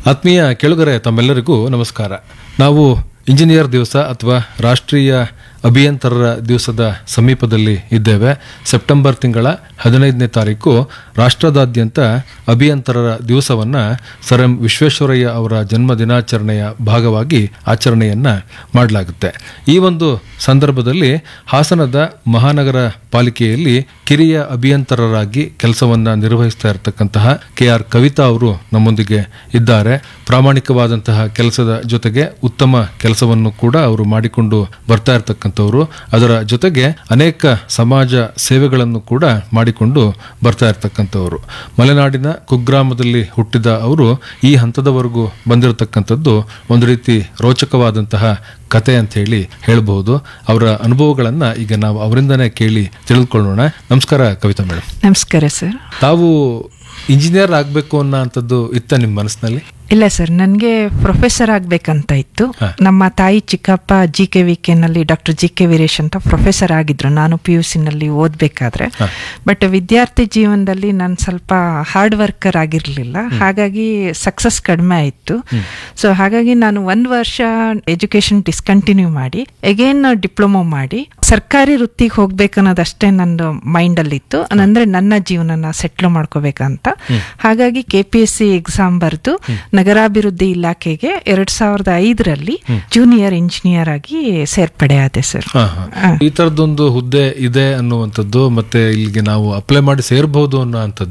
ಆತ್ಮೀಯ ಕೆಳುಗರೆ ತಮ್ಮೆಲ್ಲರಿಗೂ ನಮಸ್ಕಾರ ನಾವು ಇಂಜಿನಿಯರ್ ದಿವಸ ಅಥವಾ ರಾಷ್ಟ್ರೀಯ ಅಭಿಯಂತರರ ದಿವಸದ ಸಮೀಪದಲ್ಲಿ ಇದ್ದೇವೆ ಸೆಪ್ಟೆಂಬರ್ ತಿಂಗಳ ಹದಿನೈದನೇ ತಾರೀಕು ರಾಷ್ಟ್ರದಾದ್ಯಂತ ಅಭಿಯಂತರರ ದಿವಸವನ್ನು ಸರ್ ಎಂ ವಿಶ್ವೇಶ್ವರಯ್ಯ ಅವರ ಜನ್ಮ ದಿನಾಚರಣೆಯ ಭಾಗವಾಗಿ ಆಚರಣೆಯನ್ನ ಮಾಡಲಾಗುತ್ತೆ ಈ ಒಂದು ಸಂದರ್ಭದಲ್ಲಿ ಹಾಸನದ ಮಹಾನಗರ ಪಾಲಿಕೆಯಲ್ಲಿ ಕಿರಿಯ ಅಭಿಯಂತರರಾಗಿ ಕೆಲಸವನ್ನ ನಿರ್ವಹಿಸ್ತಾ ಇರತಕ್ಕಂತಹ ಕೆ ಆರ್ ಕವಿತಾ ಅವರು ನಮ್ಮೊಂದಿಗೆ ಇದ್ದಾರೆ ಪ್ರಾಮಾಣಿಕವಾದಂತಹ ಕೆಲಸದ ಜೊತೆಗೆ ಉತ್ತಮ ಕೆಲಸವನ್ನು ಕೂಡ ಅವರು ಮಾಡಿಕೊಂಡು ಬರ್ತಾ ಇರತಕ್ಕಂಥವ್ರು ಅದರ ಜೊತೆಗೆ ಅನೇಕ ಸಮಾಜ ಸೇವೆಗಳನ್ನು ಕೂಡ ಮಾಡಿಕೊಂಡು ಬರ್ತಾ ಇರತಕ್ಕಂಥವ್ರು ಮಲೆನಾಡಿನ ಕುಗ್ರಾಮದಲ್ಲಿ ಹುಟ್ಟಿದ ಅವರು ಈ ಹಂತದವರೆಗೂ ಬಂದಿರತಕ್ಕಂಥದ್ದು ಒಂದು ರೀತಿ ರೋಚಕವಾದಂತಹ ಕತೆ ಅಂತ ಹೇಳಿ ಹೇಳಬಹುದು ಅವರ ಅನುಭವಗಳನ್ನ ಈಗ ನಾವು ಅವರಿಂದನೇ ಕೇಳಿ ತಿಳಿದುಕೊಳ್ಳೋಣ ನಮಸ್ಕಾರ ಕವಿತಾ ಮೇಡಮ್ ನಮಸ್ಕಾರ ಸರ್ ತಾವು ಇಂಜಿನಿಯರ್ ಆಗಬೇಕು ಅನ್ನೋಂಥದ್ದು ಇತ್ತ ನಿಮ್ಮ ಮನಸ್ಸಿನಲ್ಲಿ ಇಲ್ಲ ಸರ್ ನನಗೆ ಪ್ರೊಫೆಸರ್ ಆಗಬೇಕಂತ ಇತ್ತು ನಮ್ಮ ತಾಯಿ ಚಿಕ್ಕಪ್ಪ ಜಿ ಕೆ ವಿ ಕೆನಲ್ಲಿ ಡಾಕ್ಟರ್ ಜಿ ಕೆ ವೀರೇಶ್ ಅಂತ ಪ್ರೊಫೆಸರ್ ಆಗಿದ್ರು ನಾನು ಪಿ ಯು ಸಿನಲ್ಲಿ ಓದಬೇಕಾದ್ರೆ ಬಟ್ ವಿದ್ಯಾರ್ಥಿ ಜೀವನದಲ್ಲಿ ನಾನು ಸ್ವಲ್ಪ ಹಾರ್ಡ್ ವರ್ಕರ್ ಆಗಿರಲಿಲ್ಲ ಹಾಗಾಗಿ ಸಕ್ಸಸ್ ಕಡಿಮೆ ಆಯಿತು ಸೊ ಹಾಗಾಗಿ ನಾನು ಒಂದು ವರ್ಷ ಎಜುಕೇಶನ್ ಡಿಸ್ಕಂಟಿನ್ಯೂ ಮಾಡಿ ಅಗೇನ್ ಡಿಪ್ಲೊಮೊ ಮಾಡಿ ಸರ್ಕಾರಿ ವೃತ್ತಿಗೆ ಹೋಗ್ಬೇಕನ್ನೋದಷ್ಟೇ ನನ್ನ ಮೈಂಡಲ್ಲಿತ್ತು ಅಂದ್ರೆ ನನ್ನ ಜೀವನನ ಸೆಟ್ಲ್ ಮಾಡ್ಕೋಬೇಕಂತ ಹಾಗಾಗಿ K P S C exam ಬರೆದು ನಗರಾಭಿವೃದ್ಧಿ ಇಲಾಖೆಗೆ ಎರಡ್ ಸಾವಿರದ ಐದರಲ್ಲಿ ಜೂನಿಯರ್ ಇಂಜಿನಿಯರ್ ಆಗಿ ಸೇರ್ಪಡೆ ಆದೆ ಸರ್ ಹಾ, ಹಾ. ಈ ತರದೊಂದು ಹುದ್ದೆ ಇದೆ ಅನ್ನುವಂಥದ್ದು ಮತ್ತೆ ಇಲ್ಲಿಗೆ ನಾವು ಅಪ್ಲೈ ಮಾಡಿ ಸೇರ್ಬಹುದು ಅನ್ನೋ